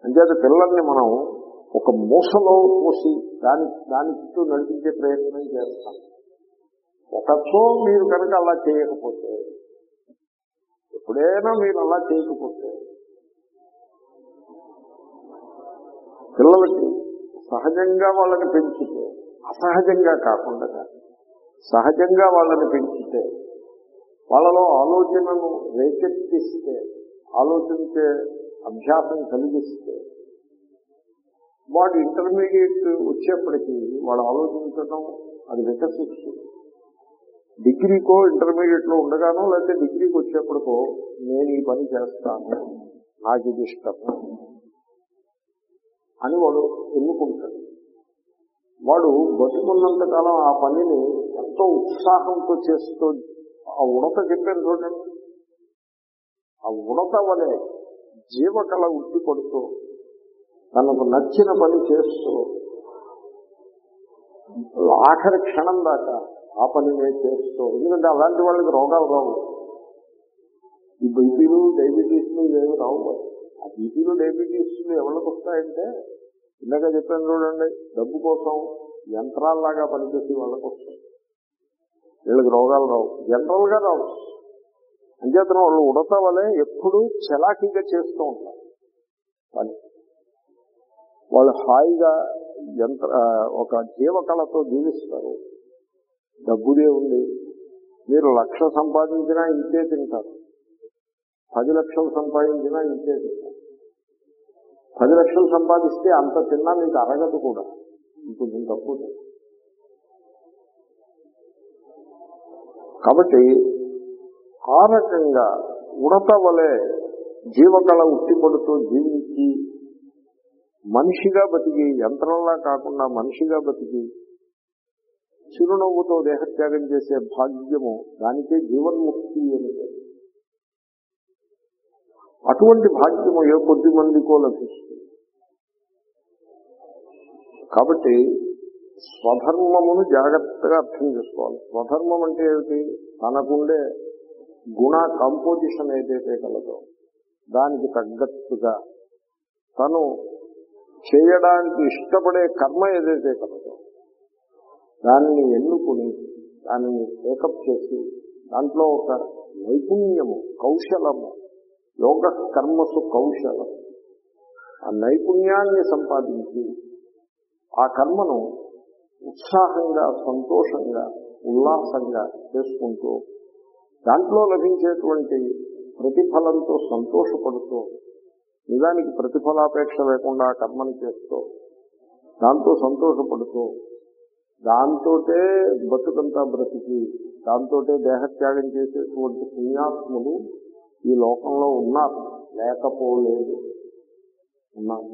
అంచేత పిల్లల్ని మనం ఒక మూసలో పోసి దాని దాని చుట్టూ నడిపించే ప్రయత్నం చేస్తాం ఒకచో మీరు కనుక అలా చేయకపోతే ఎప్పుడైనా మీరు అలా చేయకపోతే పిల్లలకి సహజంగా వాళ్ళని పెంచితే అసహజంగా కాకుండా సహజంగా వాళ్ళని పెంచితే వాళ్ళలో ఆలోచనను రేకెత్తిస్తే ఆలోచించే అభ్యాసం కలిగిస్తే వాడు ఇంటర్మీడియట్ వచ్చేప్పటికీ వాడు ఆలోచించడం అది వికసిస్తుంది డిగ్రీకో ఇంటర్మీడియట్ లో ఉండగానో లేకపోతే డిగ్రీకి వచ్చేప్పటికో నేను ఈ పని చేస్తాను నాకు ఇది ఇష్టము అని వాడు ఎన్నుకుంటాడు వాడు బతుకున్నంత కాలం ఆ పనిని ఎంతో ఉత్సాహంతో చేస్తూ ఆ ఉడత చెప్పాను చూడండి ఆ ఉడత వలె జీవకళ ఉట్టి పడుతూ తనకు నచ్చిన పని చేస్తూ ఆఖరి క్షణం దాకా ఆ పనినే చేస్తూ ఎందుకంటే అలాంటి వాళ్ళకి రోగాలు రావు ఈ బీపీలు డయాబెటీస్లు ఇవేమి రావు ఆ బీపీలు డయాబెటీస్లు ఎవరికి వస్తాయంటే ఇందాక చెప్పాను చూడండి డబ్బు కోసం యంత్రాల్లాగా పనిచేసి వాళ్ళకి వస్తాయి వీళ్ళకి రోగాలు రావు జనరల్ గా రావు అంచేతన వాళ్ళు ఉడత వలె ఎప్పుడూ చలాకీగా చేస్తూ ఉంటారు పని వాళ్ళు హాయిగా యంత్ర ఒక జీవకళతో జీవిస్తారు డబ్బుదే ఉంది మీరు లక్ష సంపాదించినా ఇంతే తింటారు పది లక్షలు సంపాదించినా ఇంతే తింటారు పది లక్షలు సంపాదిస్తే అంత తిన్నా మీకు అరగదు కూడా ఇంకొంచెం తక్కువ కాబట్టి ఆ రకంగా ఉడత వలె జీవకళ ఉట్టిపడుతూ జీవించి మనిషిగా బతికి యంత్రంలా కాకుండా మనిషిగా బతికి చిరునవ్వుతో దేహత్యాగం చేసే భాగ్యము దానికే జీవన్ముక్తి అని పేరు. అటువంటి భాగ్యము ఏ కొద్ది మందికో లభిస్తుంది కాబట్టి స్వధర్మమును జాగ్రత్తగా అర్థం చేసుకోవాలి స్వధర్మం అంటే ఏమిటి తనకుండే గుణ కంపోజిషన్ ఏదైతే కలదో దానికి తగ్గట్టుగా తను చేయడానికి ఇష్టపడే కర్మ ఏదైతే కలదో దాన్ని ఎన్నుకుని దానిని టేకప్ చేసి దాంట్లో ఒక నైపుణ్యము కౌశలము యోగ కర్మసు కౌశలం ఆ నైపుణ్యాన్ని సంపాదించి ఆ కర్మను ఉత్సాహంగా సంతోషంగా ఉల్లాసంగా చేసుకుంటూ దాంట్లో లభించేటువంటి ప్రతిఫలంతో సంతోషపడుతూ నిజానికి ప్రతిఫలాపేక్ష లేకుండా ఆ కర్మని చేస్తూ దాంతో సంతోషపడుతూ దాంతోటే బతుకంతా బ్రతికి దాంతోటే దేహత్యాగం చేసేటువంటి పుణ్యాత్ములు ఈ లోకంలో ఉన్నారు లేకపోలేదు ఉన్నారు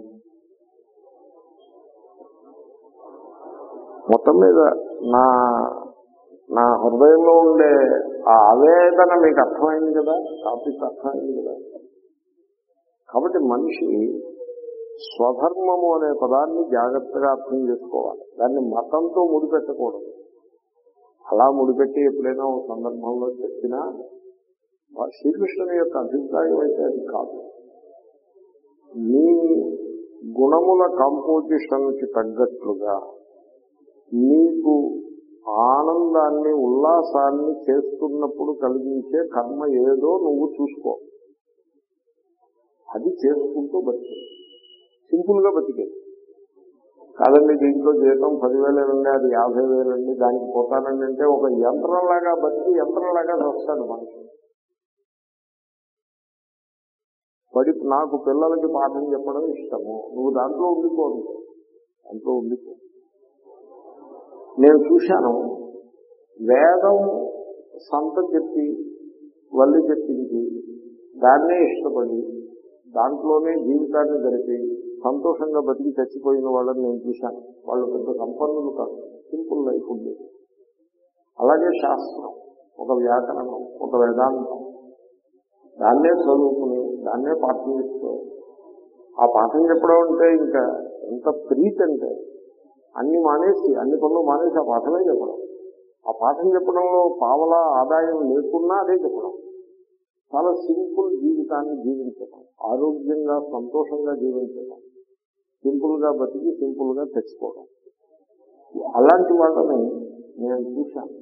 మొత్తం మీద నా నా హృదయంలో ఉండే ఆ ఆవేదన మీకు అర్థమైంది కదా టాపిక్ అర్థమైంది కదా కాబట్టి మనిషి స్వధర్మము అనే పదాన్ని జాగ్రత్తగా అర్థం చేసుకోవాలి దాన్ని మతంతో ముడిపెట్టకూడదు అలా ముడిపెట్టి ఎప్పుడైనా ఒక సందర్భంలో చెప్పినా శ్రీకృష్ణుని యొక్క అభిప్రాయం అయితే అది కాదు మీ గుణముల కాంపోజిషన్ కి తగ్గట్లుగా నీకు ఆనందాన్ని ఉల్లాసాన్ని చేస్తున్నప్పుడు కలిగించే కర్మ ఏదో నువ్వు చూసుకో అది చేసుకుంటూ బతికే సింపుల్ గా బతికే కాదండి దీంట్లో జీతం పదివేలు అండి అది యాభై వేలండి దానికి పోతానండి అంటే ఒక యంత్రంలాగా బతికి యంత్రంలాగా వస్తాడు మనిషి పడి నాకు పిల్లలకి పాఠం చెప్పడం ఇష్టము నువ్వు దాంట్లో ఉండిపోదు దాంట్లో ఉండిపో నేను చూశాను వేదం సంత చెప్పి వల్లి చెప్పింది దాన్నే ఇష్టపడి దాంట్లోనే జీవితాన్ని గడిపి సంతోషంగా బతికి చచ్చిపోయిన వాళ్ళని నేను చూశాను వాళ్ళు పెద్ద సంపన్నులు కాదు సింపుల్ లైఫ్ ఉంది అలాగే శాస్త్రం ఒక వ్యాకరణం ఒక వేదాంతం దాన్నే చదువుకుని దాన్నే పాఠం చెప్తూ ఆ పాఠం చెప్పడం అంటే ఇంకా ఎంత ప్రీతి అంటే అన్ని మానేసి అన్ని పనులు మానేసి ఆ పాఠమే చెప్పడం ఆ పాఠం చెప్పడంలో పావలా ఆదాయం లేకున్నా అదే చెప్పడం చాలా సింపుల్ జీవితాన్ని జీవించడం ఆరోగ్యంగా సంతోషంగా జీవించడం సింపుల్ గా బతికి సింపుల్ గా తెచ్చుకోవడం అలాంటి వాళ్ళని నేను చూశాను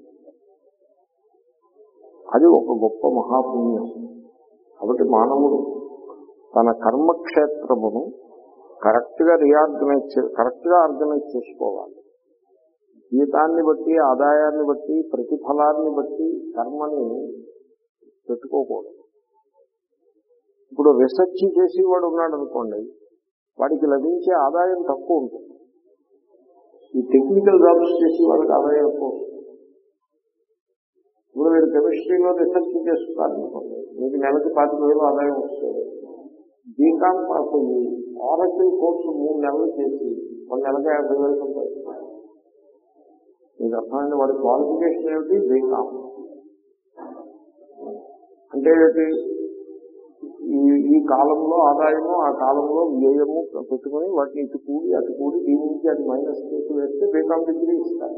అది ఒక గొప్ప మహాపుణ్యం కాబట్టి మానవుడు తన కర్మక్షేత్రమును కరెక్ట్ గా రీఆర్గనైజ్ కరెక్ట్ గా ఆర్గనైజ్ చేసుకోవాలి జీతాన్ని బట్టి ఆదాయాన్ని బట్టి ప్రతిఫలాన్ని బట్టి కర్మని పెట్టుకోకూడదు ఇప్పుడు రీసెర్చ్ చేసేవాడు ఉన్నాడు అనుకోండి వాడికి లభించే ఆదాయం తక్కువ ఉంటుంది ఈ టెక్నికల్ జాబ్స్ చేసి వాళ్ళకి ఆదాయం ఎక్కువ వస్తుంది ఇప్పుడు మీరు కెమిస్ట్రీలో రీసెర్చ్ చేస్తున్నారనుకోండి మీకు నెలకి పాతిక వేలు ఆదాయం వస్తుంది బీకామ్ పాస్ అయ్యి ఆరకిల్ కోర్సు మూడు నెలలు చేసి ఒక నెలకి యాభై వేలు సంపాదిస్తున్నారు మీకు అర్థమైంది వాడి క్వాలిఫికేషన్ ఏమిటి బీకామ్ అంటే ఏంటి ఈ ఈ కాలంలో ఆదాయము ఆ కాలంలో వ్యయము పెట్టుకుని వాటిని ఇటు కూడి అటు కూడి దీని నుంచి అది మైనస్ చేసి వేస్తే బీకామ్ డిగ్రీ ఇస్తారు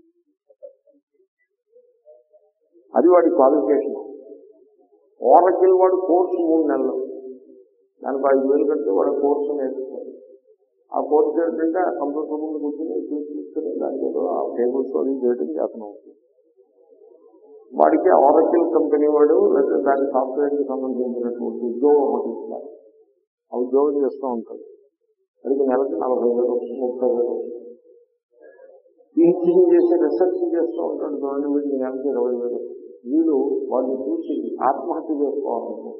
అది వాడి క్వాలిఫికేషన్ ఓరకిల్ వాడు కోర్సు మూడు నెలలు దానికి ఐదు వేలు కంటే వాడు కోర్సు నేర్చుకోవాలి ఆ కోర్సు ఏంటంటే ఆ కంప్యూటర్ ముందు కూర్చొని చూసి చూసుకుని దానికి ఏదో ఆ టేబుల్స్ అది చేయడం చేతనం అవుతుంది వాడికి ఆరకిల్ కంపెనీ వాడు లేదా దాని సాఫ్ట్వేర్ కి సంబంధించినటువంటి ఉద్యోగం ఒకటి ఇస్తారు ఆ ఉద్యోగం చేస్తూ ఉంటాడు వాడికి నెలకి నలభై వేలు వస్తుంది ముప్పై వేలు వస్తుంది పీహెచ్డీ చేసి రీసెర్చ్ చేస్తూ ఉంటాడు చూడండి వీడికి నెలకి ఇరవై వేలు వస్తుంది. వీడు వాడిని చూసి ఆత్మహత్య చేసుకోవాలనుకో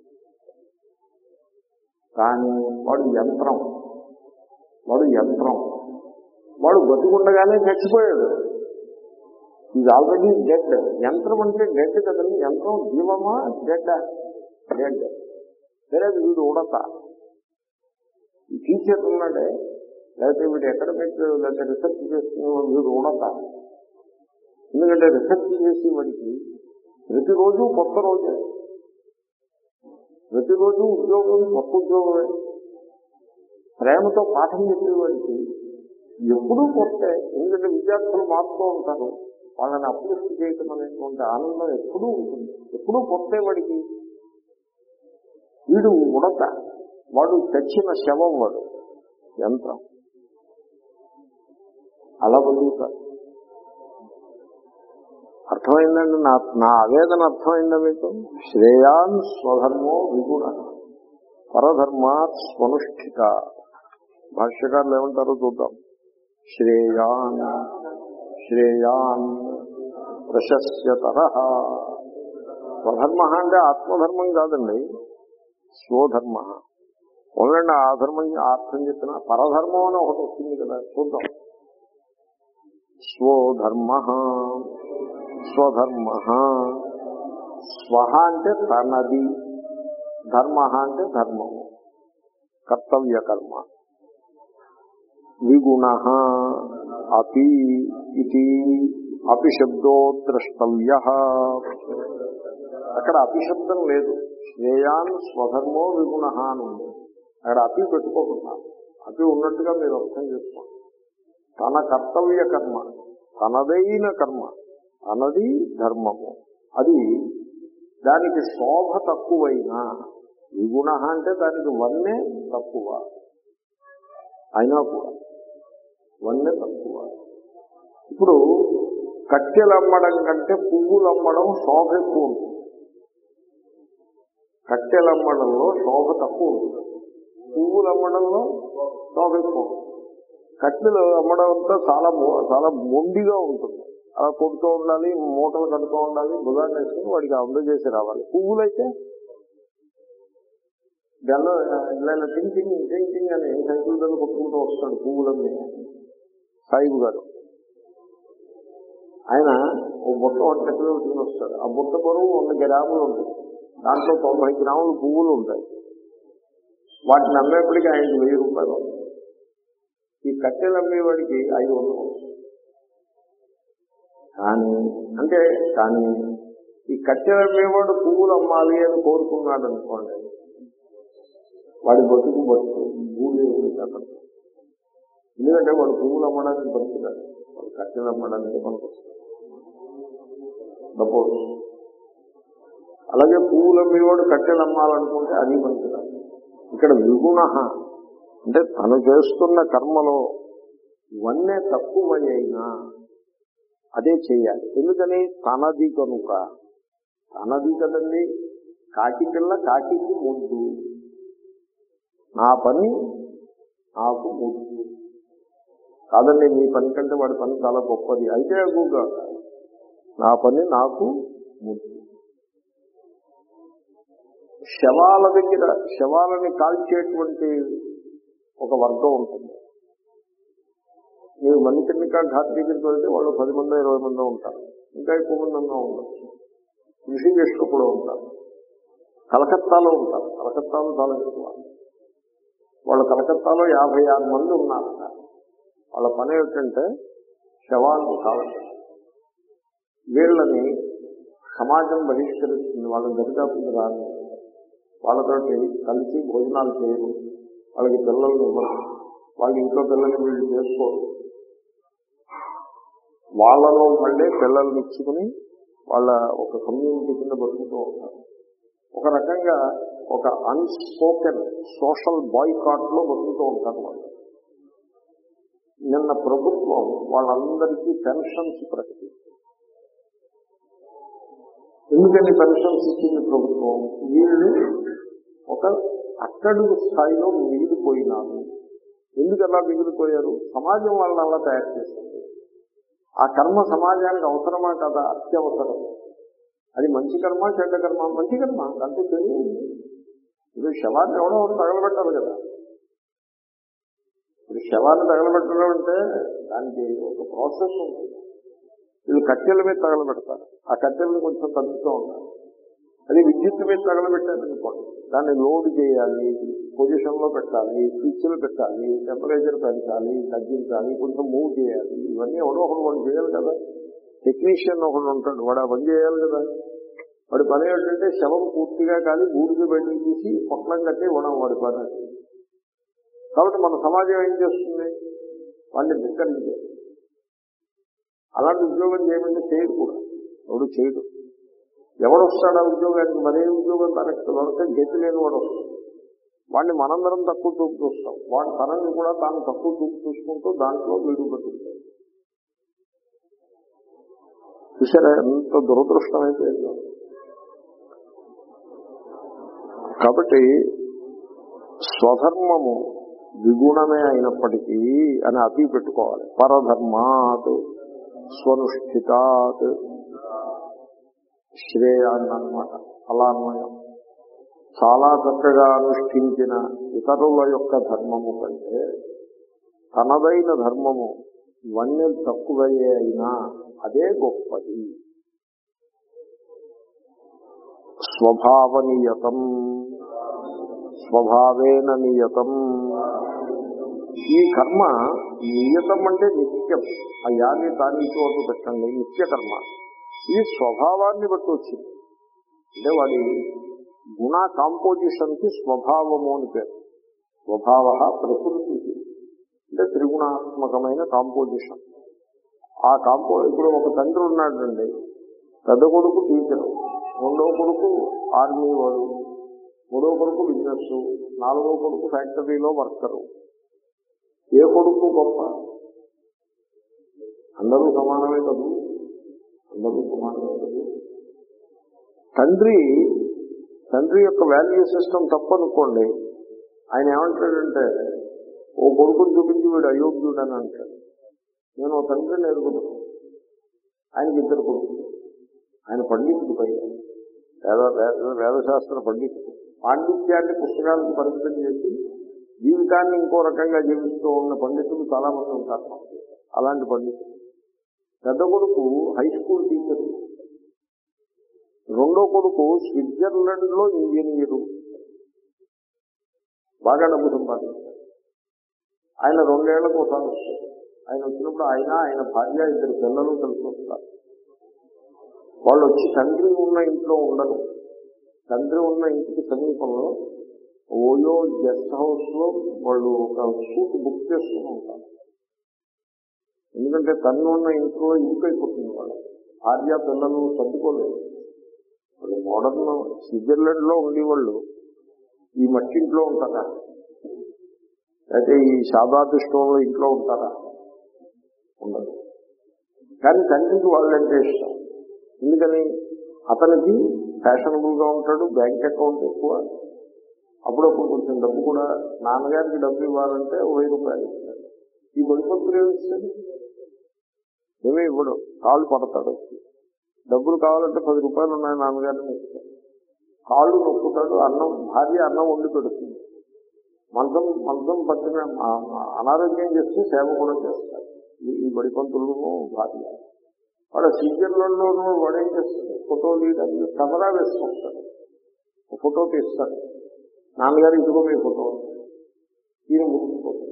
కానీ వాడు యంత్రం వాడు యంత్రం వాడు బతికుండగానే చచ్చిపోయాడు ఇది ఆల్రెడీ డెడ్ యంత్రం అంటే డెడ్ కదండి యంత్రం జీవమా డెడ్ డెడ్ సరే వీడు ఉడత ఈ టీచర్ ఉన్నాడే లేకపోతే వీడు అకాడమిక్ లేకపోతే రీసెర్చ్ చేస్తున్న వీడు ఉడత ఎందుకంటే రీసెర్చ్ చేసి వాడికి ప్రతిరోజు కొత్త రోజే ప్రతిరోజు ఉద్యోగం కొత్త ఉద్యోగమే ప్రేమతో పాఠం చెప్పేవాడికి ఎప్పుడూ కొత్తే ఎందుకంటే విద్యార్థులు మారుతూ ఉంటారు వాళ్ళని అప్లిఫ్ట్ చేయటం అనేటువంటి ఆనందం ఎప్పుడూ ఉంటుంది ఎప్పుడూ కొత్తే వాడికి వీడు ఉడత వాడు తెచ్చిన శవం వాడు యంత్రం అలా బతుకుతారు అర్థమైందండి నా నా ఆవేదన అర్థమైందా మీకు శ్రేయాన్ స్వధర్మో విగుణ పరధర్మాత్ స్వనుష్ఠిత భాష్యకారులు ఏమంటారో చూద్దాం శ్రేయాన్ శ్రేయాన్ ప్రశస్యతర స్వధర్మ అంటే ఆత్మధర్మం కాదండి స్వధర్మ ఓన్లండి ఆ ధర్మం అర్థం చెప్పిన పరధర్మం అని ఒకటి వస్తుంది కదా చూద్దాం స్వధర్మ స్వధర్మ స్వహ అంటే తనది ధర్మ అంటే ధర్మము కర్తవ్య కర్మ విగుణ అపి ఇది అపిశబ్దో ద్రష్టవ్య అక్కడ అపిశబ్దం లేదు శ్రేయాన్ స్వధర్మో విగుణ అని ఉంది అక్కడ అపి పెట్టుకోకుండా అపి ఉన్నట్టుగా మీరు అర్థం చేసుకోండి తన కర్తవ్య కర్మ తనదైన కర్మ తనది ధర్మము అది దానికి శోభ తక్కువైనా విగుణ అంటే దానికి వన్నె తక్కువ అయినా కూడా వన్నె తక్కువ ఇప్పుడు కట్టెలు అమ్మడం కంటే పువ్వులు అమ్మడం శోభ ఎక్కువ ఉంటుంది కట్టెలు అమ్మడంలో శోభ తక్కువ ఉంటుంది పువ్వులు అమ్మడంలో శోభ ఎక్కువ ఉంటుంది కట్టెలు అమ్మడం అంతా చాలా మో- చాలా మొండిగా ఉంటుంది అలా కొడుతూ ఉండాలి మూటలు కడుతూ ఉండాలి బుధాన్ని వేసుకుని వాడికి అందజేసి రావాలి పువ్వులైతే గల్ల ఇలా ఇలా టింగ్ టింగ్ టింగ్ టింగ్ అని సైకిల్ ధరలు కొట్టుకుంటూ వస్తాడు పువ్వులన్నీ సాయిబు గారు ఆయన ఓ బుట్ట ఒక కట్టెలు పెట్టుకుని వస్తాడు ఆ బుట్ట బరువు వంద గ్రాములు ఉంటుంది దాంట్లో తొంభై గ్రాములు పువ్వులు ఉంటాయి వాటిని అమ్మేప్పటికీ ఆయనకి వెయ్యి రూపాయలు వస్తాయి. ఈ కట్టెలు అమ్మేవాడికి ఐదు వందలు వస్తాయి. కానీ అంటే కానీ ఈ కట్టెలు అమ్మేవాడు పువ్వులు అమ్మాలి అని కోరుకున్నాడు అనుకోండి వాడి బతుకు బతుకు భూమి అక్కడ ఎందుకంటే వాడు పువ్వులు అమ్మడానికి పడుతున్నాడు వాడు కట్టెలు అమ్మడానికి పనికొస్తాడు సపోజ్ అలాగే పువ్వులు అమ్మేవాడు కట్టెలు అమ్మాలనుకుంటే అది పనికిరాదు ఇక్కడ విగుణ అంటే తను చేస్తున్న కర్మలో వన్నె తక్కువైనా అదే చేయాలి ఎందుకని తనది కనుక తనది కదండి కాకి పిల్ల కాకికి ముద్దు నా పని నాకు ముద్దు కాదండి మీ పని కంటే వాడి పని చాలా గొప్పది అయితే అగుగా నా పని నాకు ముద్దు శవాల దగ్గర శవాలని కాల్చేటువంటి ఒక వర్గం ఉంటుంది మీరు మణికర్ణిక ఘాట్ దగ్గరికి వెళ్తే వాళ్ళు పది మంది ఇరవై మంది ఉంటారు ఇంకా ఎక్కువ మంది అన్నా ఉండొచ్చు ఋషికేశ్లో కూడా ఉంటారు కలకత్తాలో ఉంటారు కలకత్తాలో చాలా ఎక్కువ వాళ్ళు కలకత్తాలో యాభై ఆరు మంది ఉన్నారు వాళ్ళ పని ఏమిటంటే శవాలను కావాలి వీళ్ళని సమాజం బహిష్కరిస్తుంది వాళ్ళ దరిదాపులకు రాని వాళ్ళతోటి కలిసి భోజనాలు చేయరు వాళ్ళకి పిల్లలు ఇవ్వరు వాళ్ళ ఇంట్లో పిల్లల్ని వీళ్ళు చేసుకోరు వాళ్ళలో మళ్ళీ పిల్లల్ని ఇచ్చుకుని వాళ్ళ ఒక కమ్యూనిటీ కింద బతుకుతూ ఉంటారు ఒక రకంగా ఒక అన్స్పోకెన్ సోషల్ బాయ్కాట్ లో బతుకుతూ ఉంటారు వాళ్ళు నిన్న ప్రభుత్వం వాళ్ళందరికీ పెన్షన్స్ ప్రకటించింది ఎందుకని పెన్షన్స్ ఇచ్చింది ప్రభుత్వం వీళ్ళు ఒక అట్టడుగు స్థాయిలో మిగిలిపోయినారు ఎందుకు అలా మిగిలిపోయారు సమాజం వాళ్ళని అలా తయారు చేసింది ఆ కర్మ సమాజానికి అవసరమా కదా అత్యవసరం అది మంచి కర్మ చెడ్డ కర్మ మంచి కర్మ అంతే తెలియదు ఇది శవాన్ని ఎవడో ఒకటి తగలబెట్టాలి కదా ఇప్పుడు శవాన్ని తగలబెట్టడం అంటే దానికి ఒక ప్రాసెస్ ఉంటుంది వీళ్ళు కట్టెల మీద తగలబెడతారు ఆ కట్టెలను కొంచెం తగ్గుతూ ఉంటారు అది విద్యుత్ మీద తగలబెట్టారనుకోండి దాన్ని లోడ్ చేయాలి పొజిషన్ లో పెట్టాలి స్విచ్లు పెట్టాలి టెంపరేచర్ పెంచాలి తగ్గించాలి కొంచెం మూవ్ చేయాలి ఇవన్నీ ఎవడో ఒకడు వాడు చేయాలి కదా టెక్నీషియన్ ఒకడు ఉంటాడు వాడు ఆ పని చేయాలి కదా వాడి పని ఏంటంటే శవం పూర్తిగా కానీ బూడిద బయటకు తీసి పొట్లం కట్టి ఇవ్వడం వాడి పని అది. కాబట్టి మన సమాజం ఏం చేస్తుంది వాడిని ధిక్కరించే అలాంటి ఉద్యోగం చేయమంటే చేయడు కూడా ఎవడు చేయడు ఎవడొస్తాడు ఆ ఉద్యోగానికి మరే ఉద్యోగం తనకు దొరక గతి లేని వాడు వస్తాడు వాడిని మనందరం తక్కువ చూపు చూస్తాం వాడి తనని కూడా తాను తక్కువ చూపు చూసుకుంటూ దాంట్లో వీడు పట్టుకుంటాడు చూసారా ఎంత దురదృష్టం అయిపోయిందో కాబట్టి స్వధర్మము ద్విగుణమే అయినప్పటికీ అని అతి పెట్టుకోవాలి పరధర్మాత్ స్వనుష్ఠితాత్ శ్రేయాన్ని అన్నమాట అలా అన్వయం చాలా చక్కగా అనుష్ఠించిన ఇతరుల యొక్క ధర్మము కంటే తనదైన ధర్మము వన్యం తక్కువయ్యే అయినా అదే గొప్పది స్వభావనియతం స్వభావేన నియతం ఈ కర్మ నియతం అంటే నిత్యం ఆ యాన్ని దాని చోటు పెట్టండి నిత్య కర్మ ఇది స్వభావాన్ని బట్టి వచ్చింది అంటే వాడి గుణ కాంపోజిషన్ కి స్వభావము అని పేరు స్వభావ ప్రకృతి అంటే త్రిగుణాత్మకమైన కాంపోజిషన్ ఆ కాంపో ఇప్పుడు ఒక తండ్రి ఉన్నాడండి పెద్ద కొడుకు టీచరు రెండో కొడుకు ఆర్మీ వాడు మూడో కొడుకు బిజినెస్ నాలుగో కొడుకు ఫ్యాక్టరీలో వర్కరు ఏ కొడుకు గొప్ప అందరూ సమానమే కదూ అందరూ సమానమే కదూ తండ్రి తండ్రి యొక్క వాల్యూ సిస్టమ్ తప్పనుకోండి ఆయన ఏమంటాడంటే ఓ కొడుకుని చూపించి వీడు అయోగ్యుడు అని అంటాడు నేను ఓ తండ్రిని ఎరుగుతాను ఆయనకి ఇద్దరు కొడుకులు ఆయన పండితుడు పైన వేద వేద- వేదశాస్త్ర పండితుడు పాండిత్యాన్ని పుస్తకాలకు పరిమితం చేసి జీవితాన్ని ఇంకో రకంగా జీవిస్తూ ఉన్న పండితులు చాలా మంది ఉంటారు మనకి. అలాంటి పండితులు పెద్ద కొడుకు హై స్కూల్ టీచర్ రెండో కొడుకు స్విట్జర్లాండ్ లో ఇంజనీరు బాగా డబ్బు సంపాదించారు ఆయన రెండేళ్లకు ఒకసారి వస్తారు ఆయన వచ్చినప్పుడు ఆయన ఆయన భార్య ఇద్దరు పిల్లలు కలిసి వస్తారు వాళ్ళు వచ్చి తండ్రి ఉన్న ఇంట్లో ఉండరు తండ్రి ఉన్న ఇంటికి సమీపంలో ఓయో గెస్ట్ హౌస్ లో వాళ్ళు ఒక సూట్ బుక్ చేసుకుని ఉంటారు ఎందుకంటే తను ఉన్న ఇంట్లో ఇరుకైపోతుంది వాళ్ళు భార్య పిల్లలు సర్దుకోలేదు వాళ్ళు మోడర్న్ స్విట్జర్లాండ్ లో ఉండేవాళ్ళు ఈ మట్టింట్లో ఉంటారా అయితే ఈ సాదార్థ స్టోర్లో ఇంట్లో ఉంటారా ఉండదు కానీ తండ్రికి వాళ్ళంటే ఇష్టం ఎందుకని అతనికి ఫ్యాషనబుల్ గా ఉంటాడు బ్యాంక్ అకౌంట్ ఎక్కువ అప్పుడప్పుడు కొంచెం డబ్బు కూడా నాన్నగారికి డబ్బు ఇవ్వాలంటే ఓ వెయ్యి రూపాయలు ఇస్తాడు ఈ బడిపత్రులు ఏమిస్తాడు ఏమీ ఇవ్వడు కాళ్ళు పడతాడు డబ్బులు కావాలంటే పది రూపాయలు ఉన్నాయి నాన్నగారిని ఇస్తాడు కాళ్ళు నొక్కుతాడు అన్నం భార్య అన్నం వండి పెడుతుంది మంచం మంచం పట్టిన ఆ- అనారోగ్యం చేస్తే సేవ కూడా చేస్తాడు ఈ- ఈ బడిపంతులు భార్య వాడు స్విట్జర్లాండ్లోనూ వాడు ఏం చేస్తాడు ఫోటో తీయడానికి కెమెరా వేసుకొస్తాడు ఒక ఫోటో తీస్తాడు నాన్నగారు ఇదిగో మీ ఫోటో ఈయన ముట్టుకుపోతాడు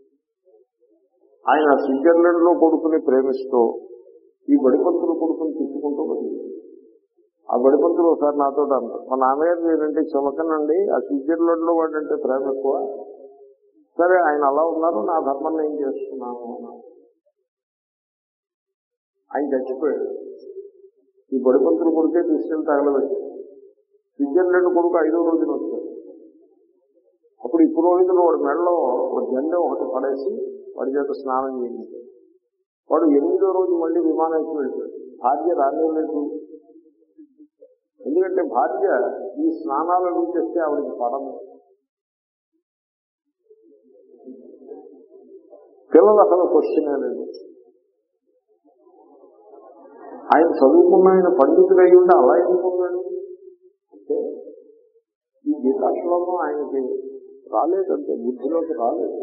ఆయన స్విట్జర్లాండ్ లో కొడుకుని ప్రేమిస్తూ ఈ బడిపంతులు కొడుకుని తిట్టుకుంటూ బతికి ఆ బడిపంతులు ఒకసారి నాతో అన్నారు మా నాన్నగారు నేనంటే చులకనండి ఆ స్విట్జర్లాండ్ లో వాడంటే ప్రేమ ఎక్కువ సరే ఆయన అలా ఉన్నారు నా ధర్మం నేను చేసుకున్నాను అన్నారు ఆయన చచ్చిపోయాడు ఈ బడిపంతులు కొడుకే తీసుకెళ్లి తగలబెట్టాడు స్విట్జర్లాండ్ కొడుకు ఐదో రోజున వచ్చాడు అప్పుడు ఈ పురోహితులు వాడి మెడలో ఒక జెండా ఒకటి పడేసి వాడి చేత స్నానం చేయించాడు వాడు ఎనిమిదో రోజు మళ్ళీ విమానం ఎక్కి వెళ్ళిపోయాడు భార్య రానేలేదు ఎందుకంటే భార్య ఈ స్నానాలను చేస్తే ఆవిడకి పడము పిల్లలు అసలు క్వశ్చన్ లేదు ఆయన చదువుకున్న ఆయన పండితుడై ఉంటే అలా ఎందుకున్నాడు అంటే ఈ గీతాశ్లోకం ఆయనకి రాలేదంటే బుద్ధిలోకి రాలేదు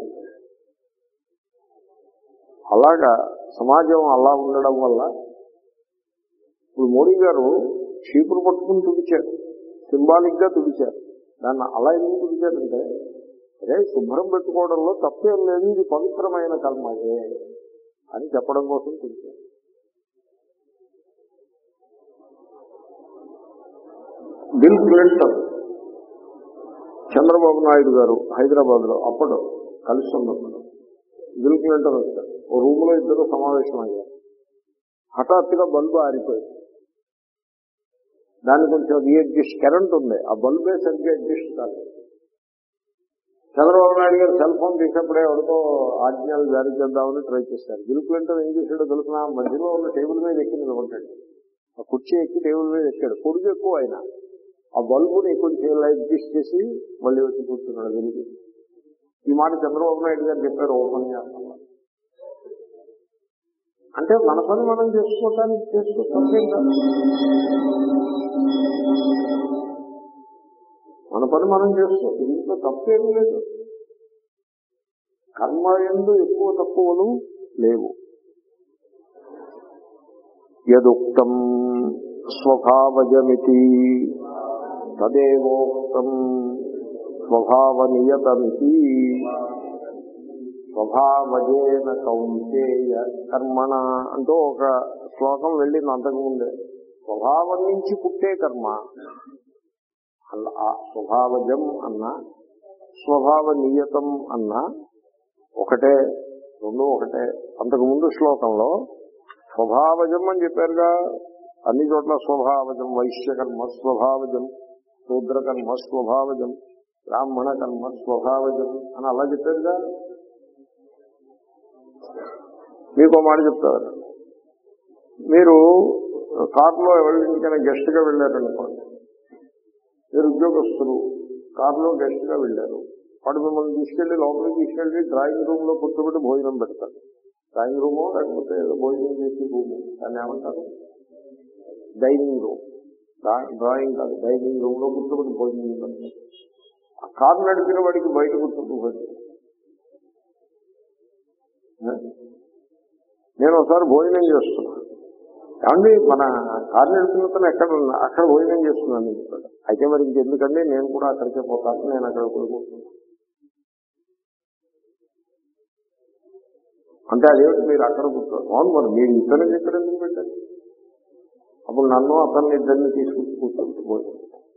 అలాగా సమాజం అలా ఉండడం వల్ల ఇప్పుడు మోడీ గారు చీపురు పట్టుకుని తుడిచారు సింబాలిక్ గా తుడిచారు దాన్ని అలా ఎందుకు తుడిచారంటే అదే శుభ్రం పెట్టుకోవడంలో తప్పేం లేదు ఇది పవిత్రమైన కర్మయే అని చెప్పడం కోసం తుడిచారు బిల్ క్లింటన్ చంద్రబాబు నాయుడు గారు హైదరాబాద్ లో అప్పుడు కలిసి ఉన్నప్పుడు బిల్ క్లింటన్ వచ్చారు ఓ రూమ్ లో ఇద్దరు సమావేశం అయ్యారు హఠాత్తుగా బల్బు ఆరిపోయింది దాన్ని కొంచెం రీఅడ్జస్ట్ కరెంట్ ఉంది ఆ బల్బే సరిగ్గా అడ్జస్ట్ కాలేదు చంద్రబాబు నాయుడు గారు సెల్ ఫోన్ తీసినప్పుడే ఎవరితో ఆజ్ఞలు జారీ చేద్దామని ట్రై చేశారు బిల్ క్లింటన్ ఏం చేశాడో తెలుసిన మధ్యలో ఉన్న టేబుల్ మీద ఎక్కి నిలబడ్డాడు ఆ కుర్చీ ఎక్కి టేబుల్ మీద ఎక్కాడు కొడుకు ఎక్కువ ఆయన ఆ బల్బుని కొంచెం అడ్జస్ట్ చేసి మళ్ళీ వచ్చి కూర్చున్నాడు వెలిగి ఈ మాట చంద్రబాబు నాయుడు గారు చెప్పారు ఉపన్యాసంలో అంటే మన పని మనం చేసుకోవటానికి చేసుకోవటం కాదు మన పని మనం చేసుకోవచ్చు దీంట్లో తప్పేమీ లేదు కర్మ ఎందు ఎక్కువ తక్కువలు లేవు యదుక్తం స్వభావజమితి తదేవోక్తం స్వభావనియతమితి స్వభావజేన కౌంతేయ కర్మణ అంటూ ఒక శ్లోకం వెళ్ళింది అంతకుముందే స్వభావం నుంచి పుట్టే కర్మ అల్ల ఆ స్వభావజం అన్న స్వభావ నియతం అన్న ఒకటే రెండు ఒకటే అంతకుముందు శ్లోకంలో స్వభావజం అని చెప్పారుగా అన్ని చోట్ల స్వభావజం వైశ్యకర్మ స్వభావజం శూద్రకర్మ స్వభావజం బ్రాహ్మణ కర్మ స్వభావజం అని అలా చెప్పారుగా మీకు మాట చెప్తారు మీరు కారులో ఎవరింటికైనా గెస్ట్ గా వెళ్ళారనుకోండి మీరు ఉద్యోగస్తులు కారులో గెస్ట్ గా వెళ్ళారు వాడు మిమ్మల్ని తీసుకెళ్లి లోపలికి తీసుకెళ్లి డ్రాయింగ్ రూమ్ లో కూర్చోబెట్టి భోజనం పెడతారు డ్రాయింగ్ రూమో లేకపోతే ఏదో భోజనం చేసే రూము దాన్ని ఏమంటారు డైనింగ్ రూమ్ డ్రాయింగ్ కాదు డైనింగ్ రూమ్ లో కూర్చోబెట్టి భోజనం పెడతారు ఆ కారు నడిపిన వాడికి బయట కూర్చోబెట్టి నేను ఒకసారి భోజనం చేస్తున్నాను ఏమండి మన కారు నడుపుతున్న ఎక్కడ ఉన్నా అక్కడ భోజనం చేస్తున్నాను అని చెప్పాడు అయితే మరి ఇంకెందుకండి నేను కూడా అక్కడికే పోతాను నేను అక్కడ కూడుకుంటున్నాను అంటే అదేమిటి మీరు అక్కడ కూర్చోరు అవును మరి మీరు ఇతరులు ఇక్కడ ఎందుకు పెట్టారు అప్పుడు నన్ను అతన్ని ఇద్దరిని తీసుకొచ్చి కూర్చోబెట్టి భోజనం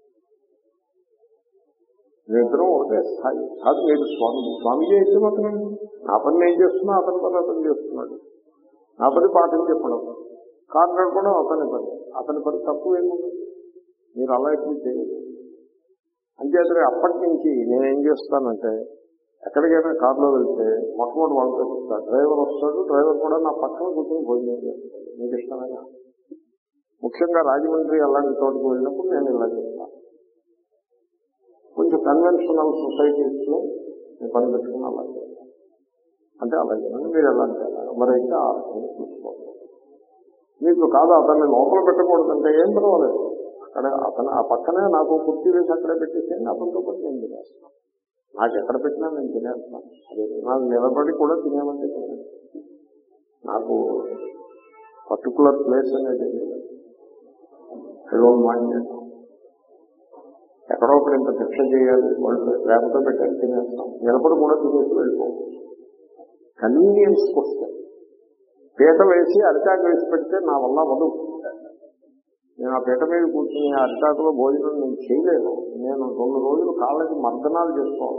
మేమిద్దరం ఒకటే స్థాయి కాదు మీరు స్వామి స్వామి చేస్తే మాత్రం నా పని నేను చేస్తున్నా అతని పని అతను చేస్తున్నాడు నా పని పాఠం చెప్పడం కారు నడపడం అతని పని అతని పని తప్పు ఏముంది మీరు అలా ఎప్పుడు చేయలేదు అంచేతనే అప్పటి నుంచి నేనేం చేస్తానంటే ఎక్కడికైనా కారులో వెళ్తే మొట్టమొదటి వాళ్ళతో చెప్తారు డ్రైవర్ వస్తాడు డ్రైవర్ కూడా నా పక్కన కూర్చొని భోజనం చేస్తాడు మీకు ఇష్టమైన ముఖ్యంగా రాజమండ్రి అలాంటి చోటుకు వెళ్ళినప్పుడు నేను ఇలా చెప్తాను కొంచెం కన్వెన్షనల్ సొసైటీస్ లో నేను పని పెట్టుకుని అలా చేస్తాను అంటే అలాగే మీరు ఎలా అంటే అలాగా మరి అయితే ఆ రకంగా చూసుకోవాలి మీకు కాదు అతన్ని లోపల పెట్టకూడదంటే ఏం పర్వాలేదు అక్కడ అతను ఆ పక్కనే నాకు కుర్చీ వేసి అక్కడే పెట్టేసేయండి అతనితో పాటు నేను తినేస్తాను నాకు ఎక్కడ పెట్టినా నేను తినేస్తాను అదే నాకు నిలబడి కూడా తినేమంటే తినేస్తాను నాకు పర్టికులర్ ప్లేస్ అనేది ఐ డోంట్ మైండ్ ఎక్కడో ఒకటి ఇంత శిక్ష చేయాలి వాళ్ళు ప్రేమతో పెట్టాలి తినేస్తాం నిలబడి కూడా తినేసి వెళ్ళిపోవచ్చు కన్వీనియన్స్ వస్తాయి పీట వేసి అరిటాకు వేసి పెడితే నా వల్ల వదు నేను ఆ పీట మీద కూర్చుని ఆ అరిటాకులో భోజనం నేను చేయలేను నేను రెండు రోజులు కాళ్ళకి మర్దనాలు చేసుకోవాలి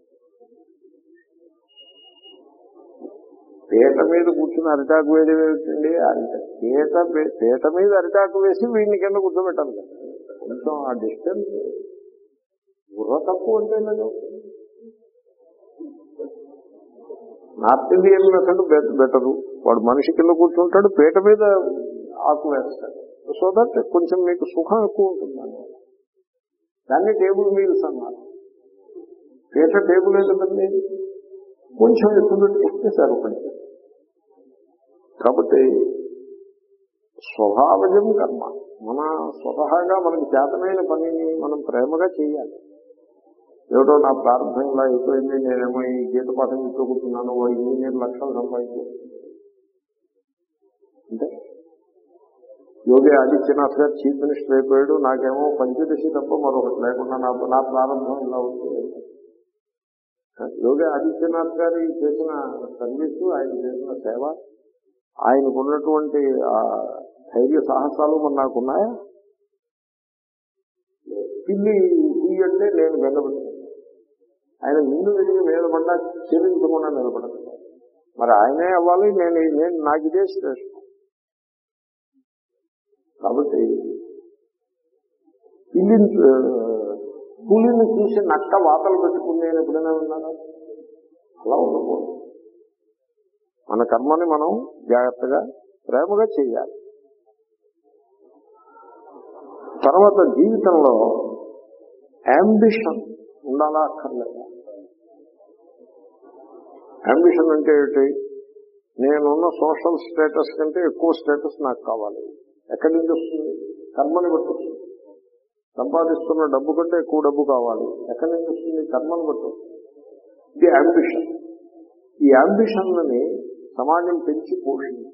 పీట మీద కూర్చుని అరిటాకు వేయడం ఏమిటండి అంటే పీట వే- పీట మీద అరిటాకు వేసి వీడిని కింద కూర్చోబెట్టాలి కదా కొంచెం ఆ డిస్టెన్స్ బుర్ర తక్కువ అంటే లేదు నార్త్ ఇండియన్ మెథడ్ బెటరు వాడు మనిషి కింద కూర్చుంటాడు పీట మీద ఆకు వేస్తాడు సో దట్ కొంచెం మీకు సుఖం ఎక్కువ ఉంటుంది దానివల్ల. దాన్ని టేబుల్ మీల్స్ అన్నారు పీట టేబుల్ కదండి కొంచెం ఎక్కువ పెట్టుకుంటే సరిపడింది కాబట్టి స్వభావజం కర్మ మన స్వతహాగా మనకి చేతనైన పనిని మనం ప్రేమగా చేయాలి ఏమిటో నా ప్రారంభం ఇలా అయిపోయింది నేనేమో ఈ గీత పాఠం చదువుతున్నాను ఓ ఇంజనీర్ లక్షలు సంపాదించు అంటే యోగి ఆదిత్యనాథ్ గారు చీఫ్ మినిస్టర్ అయిపోయాడు నాకేమో పంచదశి తప్ప మరొకటి లేకుండా నా నా ప్రారంభం ఇలా అవుతుంది యోగి ఆదిత్యనాథ్ గారి చేసిన సర్వీసు ఆయన చేసిన సేవ ఆయనకు ఉన్నటువంటి ఆ ధైర్య సాహసాలు మరి నాకున్నాయా పిల్లి పుయ్యి అంటే నేను వెళ్ళబడుతున్నాను ఆయన ముందు వెళ్ళి మీద పడ్డా చెల్లించకుండా నిలబడదు మరి ఆయనే అవ్వాలి నేను నేను నాకు ఇదే శ్రేష్టం కాబట్టి పిల్లిని ఆ, పులిని చూసి నక్క వాతలు పెట్టుకుంది అని ఎప్పుడైనా విన్నారా అలా ఉండకూడదు మన కర్మని మనం జాగ్రత్తగా ప్రేమగా చేయాలి తర్వాత జీవితంలో అంబిషన్ ఉండాలా అక్కర్లేదా అంబిషన్ అంటే ఏమిటి నేనున్న సోషల్ స్టేటస్ కంటే ఎక్కువ స్టేటస్ నాకు కావాలి ఎక్కడి నుంచి వస్తుంది కర్మని బట్టి వస్తుంది సంపాదిస్తున్న డబ్బు కంటే ఎక్కువ డబ్బు కావాలి ఎక్కడి నుంచి వస్తుంది కర్మని బట్టి వస్తుంది ఇది అంబిషన్ ఈ అంబిషన్ని సమాజం పెంచి పోషించి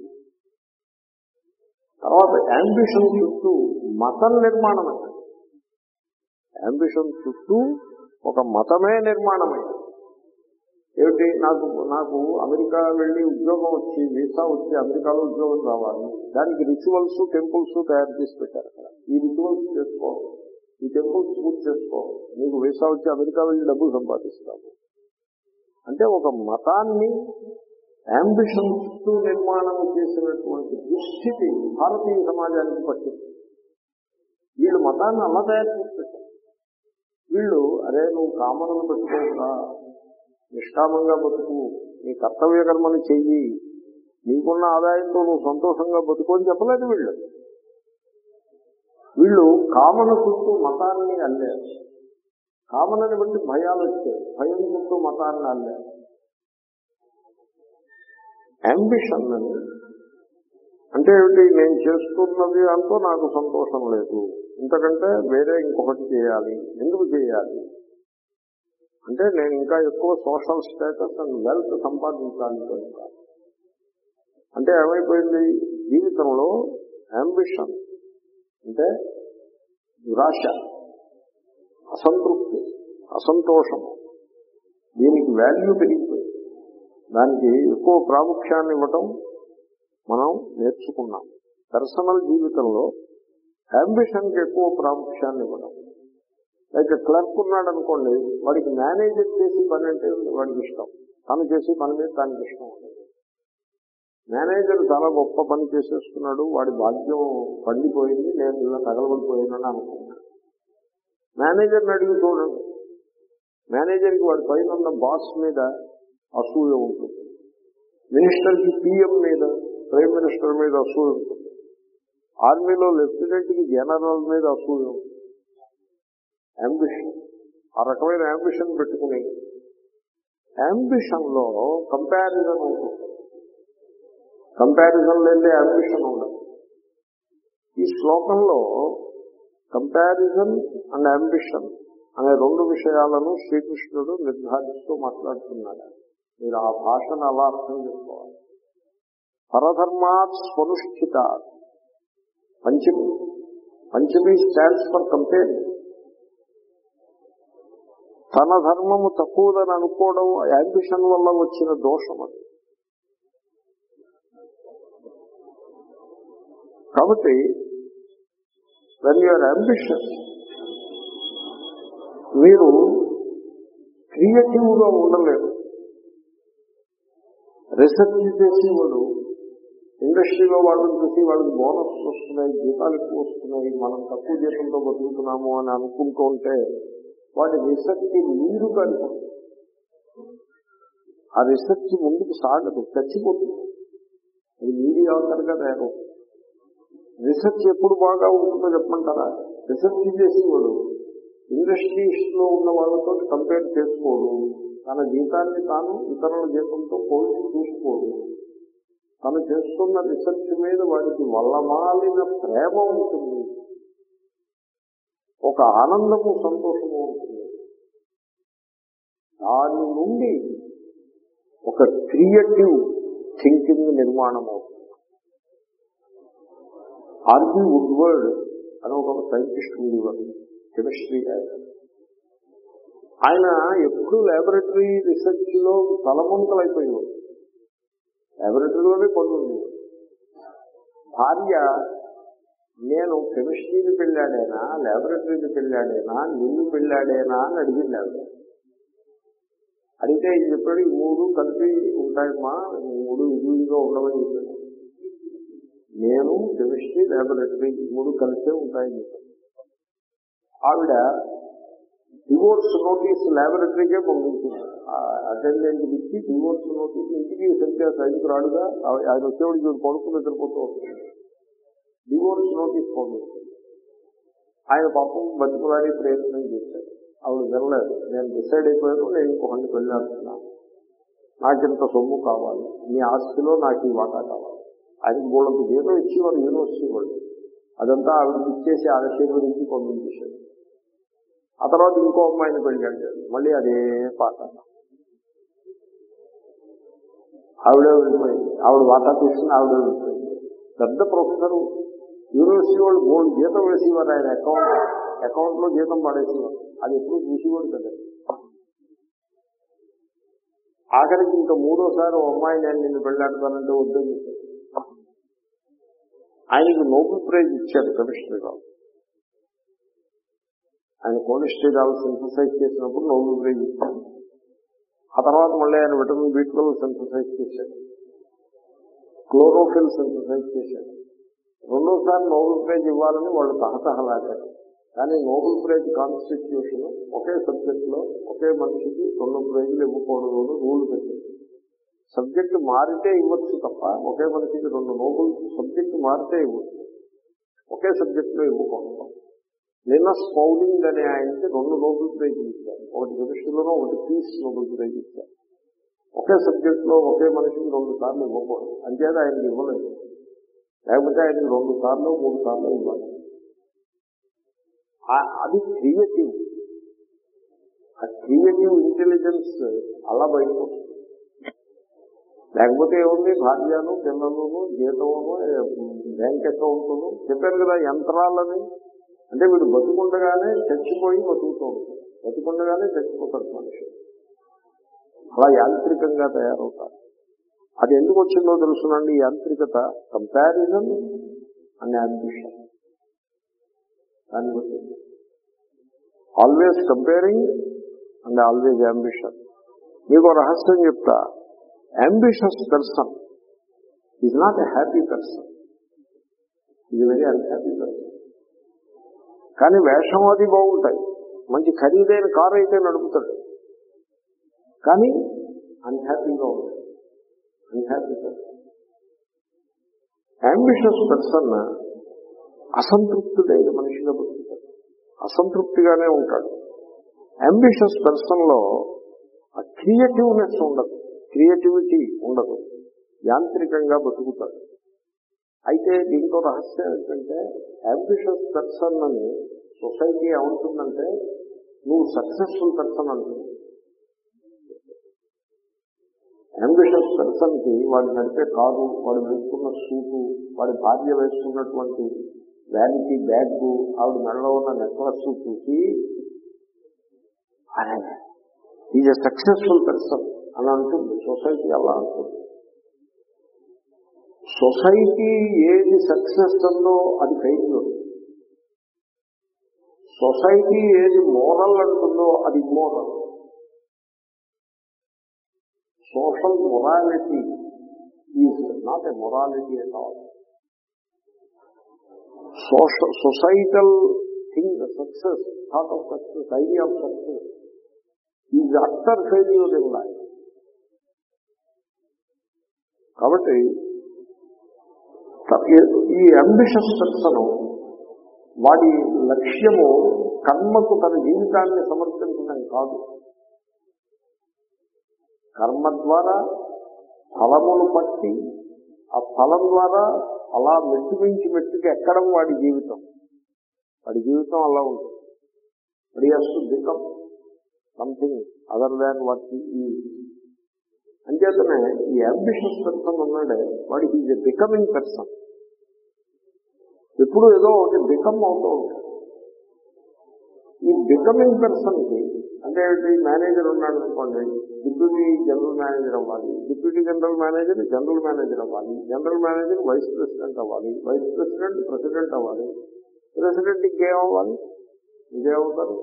తర్వాత అంబిషన్ చుట్టూ మతం నిర్మాణమైంది అంబిషన్ చుట్టూ ఒక మతమే నిర్మాణమైంది ఏమిటి నాకు నాకు అమెరికా వెళ్ళి ఉద్యోగం వచ్చి వీసా వచ్చి అమెరికాలో ఉద్యోగం రావాలి దానికి రిచువల్స్ టెంపుల్స్ తయారు చేసి పెట్టారు అక్కడ ఈ రిచువల్స్ చేసుకో ఈ టెంపుల్స్ పూర్తి చేసుకో నీకు వీసా వచ్చి అమెరికా వెళ్ళి డబ్బులు సంపాదిస్తాము అంటే ఒక మతాన్ని అంబిషన్ చుట్టూ నిర్మాణం చేసినటువంటి దుస్థితి భారతీయ సమాజానికి పట్టింది వీళ్ళు మతాన్ని అలా తయారు చేసి పెట్టారు వీళ్ళు అరే నువ్వు కామనలు పెట్టుకోకుండా నిష్కామంగా బతుకు నీ కర్తవ్య కర్మని చెయ్యి నీకున్న ఆదాయంతో నువ్వు సంతోషంగా బతుకు అని చెప్పలేదు వీళ్ళు వీళ్ళు కామన చుట్టూ మతాన్ని అల్లారు కామనని బట్టి భయాలు వచ్చాయి భయం చుట్టూ మతాన్ని అల్లారు అంబిషన్ అని అంటే ఏమిటి నేను చేస్తున్నది అంటూ నాకు సంతోషం లేదు ఇంతకంటే వేరే ఇంకొకటి చేయాలి ఎందుకు చేయాలి అంటే నేను ఇంకా ఎక్కువ సోషల్ స్టేటస్ అండ్ వెల్త్ సంపాదించాలి కనుక అంటే ఏమైపోయింది జీవితంలో అంబిషన్ అంటే నిరాశ అసంతృప్తి అసంతోషము దీనికి వాల్యూ పెరిగిపోయింది దానికి ఎక్కువ ప్రాముఖ్యాన్ని ఇవ్వటం మనం నేర్చుకున్నాం పర్సనల్ జీవితంలో అంబిషన్కి ఎక్కువ ప్రాముఖ్యాన్ని ఇవ్వడం లైక్ క్లర్క్ ఉన్నాడు అనుకోండి వాడికి మేనేజర్ చేసి పని అంటే వాడికి ఇష్టం తను చేసి పని మీద తనకి ఇష్టం ఉండదు మేనేజర్ చాలా గొప్ప పని చేసేస్తున్నాడు వాడి భాగ్యం పండిపోయింది నేను ఇలా తగలబడిపోయానని అనుకున్నాను మేనేజర్ని అడిగి చూడండి మేనేజర్కి వాడి పైన ఉన్న బాస్ మీద అసూయ ఉంటుంది మినిస్టర్కి పిఎం మీద ప్రైమ్ మినిస్టర్ మీద అసూయ ఉంటుంది ఆర్మీలో లెఫ్టినెంట్కి జనరల్ మీద అసూయ ఉంటుంది అంబిషన్ ఆ రకమైన అంబిషన్ పెట్టుకుని అంబిషన్ లో కంపారిజన్ ఉంటుంది కంపారిజన్ లేదే అంబిషన్ ఉండదు ఈ శ్లోకంలో కంపారిజన్ అండ్ అంబిషన్ అనే రెండు విషయాలను శ్రీకృష్ణుడు నిర్ధారిస్తూ మాట్లాడుతున్నాడు మీరు ఆ భాషను అలా అర్థం చేసుకోవాలి పరధర్మాత్ స్వనుష్ఠిత పంచమి పంచమి స్టాండ్స్ ఫర్ కంపేరింగ్ తన ధర్మము తక్కువదని అనుకోవడం యాంబిషన్ వల్ల వచ్చిన దోషం అది కాబట్టి వెన్ యువర్ అంబిషన్ మీరు క్రియేటివ్ గా ఉండలేరు రీసెర్చ్ చేసేవాడు ఇండస్ట్రీలో వాళ్ళని చూసి వాళ్ళకి బోనస్ వస్తున్నాయి జీతాలు ఎక్కువ వస్తున్నాయి మనం తక్కువ జీతంతో బతుకుతున్నాము అని అనుకుంటూ ఉంటే వాడి రీసెర్చ్ నీరు కనుక ఆ రీసెర్చ్ ముందుకు సాగదు చచ్చిపోతుంది అది మీడియా అవసరంగా తయారవుతుంది రీసెర్చ్ ఎప్పుడు బాగా ఉంటుందో చెప్పమంటారా రీసెర్చ్ చేసేవాడు ఇండస్ట్రీస్ లో ఉన్న వాళ్ళతో కంపేర్ చేసుకోడు తన జీతాన్ని తాను ఇతరుల జీతంతో పోల్చి చూసుకోడు తను చేస్తున్న రీసెర్చ్ మీద వాడికి వల్లమాలిన ప్రేమ ఉంటుంది ఒక ఆనందము సంతోషము ఉంటుంది దాని నుండి ఒక క్రియేటివ్ థింకింగ్ నిర్మాణం అవుతుంది ఆర్బీ వుడ్వర్డ్ అని ఒక సైంటిస్ట్ ఉండేవాడు కెమిస్ట్రీ ఆయన ఆయన ఎప్పుడు లాబొరేటరీ రీసెర్చ్ లో తలముంకలైపోయేవాడు లాబొరేటరీలోనే పనులు ఉండేవి భార్య నేను కెమిస్ట్రీని పెళ్ళాడేనా లాబొరేటరీని పెళ్ళాడేనా నిన్ను పెళ్ళాడేనా అని అడిగింది ఆవిడ అడిగితే ఇది చెప్పాడు ఈ మూడు కలిపి ఉంటాయమ్మా ఈ మూడు ఇదిగా ఉండవని చెప్పాడు నేను కెమిస్ట్రీ లాబొరేటరీ ఈ మూడు కలిసే ఉంటాయని చెప్పాడు ఆవిడ డివోర్స్ నోటీస్ లాబొరేటరీకే పంపించింది అటెండెంట్ ఇచ్చి డివోర్స్ నోటీస్ ఇంటికి సరిగ్గా సైజుకు రాడుగా ఆయన వచ్చేవాడికి వీడు కొడుకు నిద్రపోతూ వస్తుంది డివోర్స్ నోటీస్ పంపించింది ఆయన పాపం బతికులాడి ప్రయత్నం చేశాడు ఆవిడ వెళ్ళలేదు నేను డిసైడ్ అయిపోయాను నేను ఇంకొకరిని పెళ్ళాడుతున్నాను నాకింత సొమ్ము కావాలి మీ ఆస్తిలో నాకు ఈ వాటా కావాలి ఆయనకి గోళ్ళకు జీతం ఇచ్చేవారు యూనివర్సిటీ వాళ్ళు అదంతా ఆవిడకి ఇచ్చేసి ఆశీర్వదించి పంపించేశాడు ఆ తర్వాత ఇంకో అమ్మాయిని పెళ్ళాడు మళ్ళీ అదే పాట ఆవిడే వెళ్ళిపోయింది ఆవిడ వాటా తీసుకుని ఆవిడే వెళ్ళిపోయింది పెద్ద ప్రొఫెసర్ యూనివర్సిటీ వాళ్ళు మూడు జీతం వేసేవారు ఆయన అకౌంట్ అకౌంట్ లో జీతం పడేసేవారు అది ఎప్పుడు చూసేవాడు కదా ఆఖరికి ఇంకా మూడోసారి ఓ అమ్మాయి నేను నిన్ను పెళ్ళాడతానంటే వద్దని చెప్పాడు ఆయనకి నోబెల్ ప్రైజ్ ఇచ్చారు కెమిస్ట్రీలో ఆయన కోలెస్ట్రాల్ సింథసైజ్ చేసినప్పుడు నోబెల్ ప్రైజ్ ఇచ్చారు ఆ తర్వాత మళ్ళీ ఆయన విటమిన్ బి ట్వెల్వ్ సింథసైజ్ చేశాడు క్లోరోఫిల్ సింథసైజ్ చేశాడు రెండోసారి నోబెల్ ప్రైజ్ ఇవ్వాలని వాళ్ళు తహతహలాడారు కానీ నోబెల్ ప్రైజ్ కాన్స్టిట్యూషన్ ఒకే సబ్జెక్ట్ లో ఒకే మనిషికి రెండు ప్రైజులు ఇవ్వకూడదు అని రూల్ పెట్టింది సబ్జెక్ట్ మారితే ఇవ్వచ్చు తప్ప ఒకే మనిషికి రెండు నోబెల్ సబ్జెక్ట్ మారితే ఇవ్వచ్చు ఒకే సబ్జెక్ట్ లో ఇవ్వకూడదు లినస్ పౌలింగ్ అనే ఆయనకి రెండు నోబెల్ ప్రైజ్ ఇచ్చారు ఒకటి కెమిస్ట్రీలోనూ ఒకటి పీస్ నోబెల్ ప్రైజ్ ఇచ్చారు ఒకే సబ్జెక్ట్ లో ఒకే మనిషికి రెండు సార్లు ఇవ్వకూడదు అంతేత ఆయనకి ఇవ్వలేదు లేకపోతే ఆయనకి రెండు సార్లు మూడు సార్లు ఇవ్వాలి అది క్రియేటివ్ ఆ క్రియేటివ్ ఇంటెలిజెన్స్ అలా బయటకు వస్తుంది లేకపోతే ఏముంది భార్యను పిల్లలను జీతమును బ్యాంక్ అకౌంట్ను చెప్పాను కదా యంత్రాలని అంటే వీడు బతుకుండగానే చచ్చిపోయి బతుకుతూ ఉంటాడు బతుకుండగానే చచ్చిపోతాడు మనిషి అలా యాంత్రికంగా తయారవుతారు అది ఎందుకు వచ్చిందో తెలుసునండి యాంత్రికత కంపారిజన్ అనే అంబిషన్ దాన్ని బట్టి always comparing and always ambition మీకు రహస్యం చెప్తా ambitious person is not a happy person ఇది వెరీ అన్హ్యాపీ పర్సన్ కానీ వేషం అది బాగుంటాయి మంచి ఖరీదైన కారు అయితే నడుపుతాడు కానీ అన్హ్యాపీగా ఉంటాడు అన్హ్యాపీ పర్సన్ అంబిషియస్ పర్సన్ అసంతృప్తుడైన మనిషిగా బతుకుతాడు అసంతృప్తిగానే ఉంటాడు అంబిషియస్ పర్సన్ లో క్రియేటివ్నెస్ ఉండదు క్రియేటివిటీ ఉండదు యాంత్రికంగా బతుకుతాడు అయితే దీంట్లో రహస్యం ఏంటంటే అంబిషియస్ పర్సన్ అని సొసైటీ ఏమంటుందంటే నువ్వు సక్సెస్ఫుల్ పర్సన్ అంటుంది అంబిషియస్ పర్సన్ కి వాడు నడిపే కారు వాడు వేసుకున్న సూటు వాడి భార్య వేసుకున్నటువంటి వ్యానిటీ బ్యాగ్ ఆవిడ మెడలో ఉన్న నెక్లెస్ చూసి అరే ఈజ్ ఎ సక్సెస్ఫుల్ పర్సన్ అని అంటుంది సొసైటీ అలా అంటుంది సొసైటీ ఏది సక్సెస్ అందో అది ఫెయిల్యూర్ సొసైటీ ఏది మోరల్ అంటుందో అది immoral social morality is not a morality at all social societal thing success thought of success idea of success is utter failure in life కాబట్టి ఈ అంబిషస్ పర్సన్ వాడి లక్ష్యము కర్మకు తన జీవితాన్ని సమర్పించడం కాదు కర్మ ద్వారా ఫలములు పట్టి ఆ ఫలం ద్వారా అలా మెట్టు మించి మెట్టుకి ఎక్కడం వాడి జీవితం వాడి జీవితం అలా ఉంటుంది వాడి has to become something other than what ఈ అంచేతనే ఈ అంబిషన్స్ పర్సన్ ఉన్నాడే వాడి ఈజ్ ఎ బికమింగ్ పర్సన్ ఎప్పుడు ఏదో ఒకటి బికమ్ అవుతూ ఉంటాడు ఈ బికమింగ్ పర్సన్ కి అంటే మేనేజర్ ఉన్నాడు అనుకోండి డిప్యూటీ జనరల్ మేనేజర్ అవ్వాలి deputy general manager general manager అవ్వాలి జనరల్ మేనేజర్ వైస్ ప్రెసిడెంట్ అవ్వాలి వైస్ ప్రెసిడెంట్ ప్రెసిడెంట్ అవ్వాలి ప్రెసిడెంట్ ఇంకేం అవ్వాలి ఇంకేమవుతారు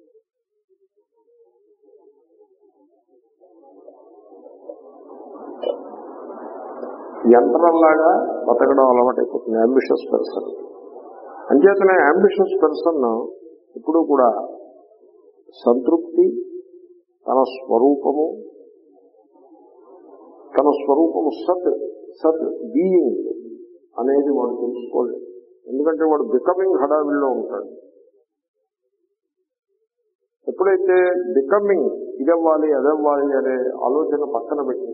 యంత్రంలాగా బతకడం అలవాటైపోతుంది అంబిషియస్ పర్సన్ అంచేతనే అంబిషియస్ పర్సన్ ఇప్పుడు కూడా సంతృప్తి తన స్వరూపము తన స్వరూపము సత్ సత్ బీయింగ్ అనేది వాడు తెలుసుకోలేదు ఎందుకంటే వాడు బికమింగ్ హడావిల్లో ఉంటాడు ఎప్పుడైతే బికమింగ్ ఇదవ్వాలి అదవ్వాలి అనే ఆలోచన పక్కన పెట్టి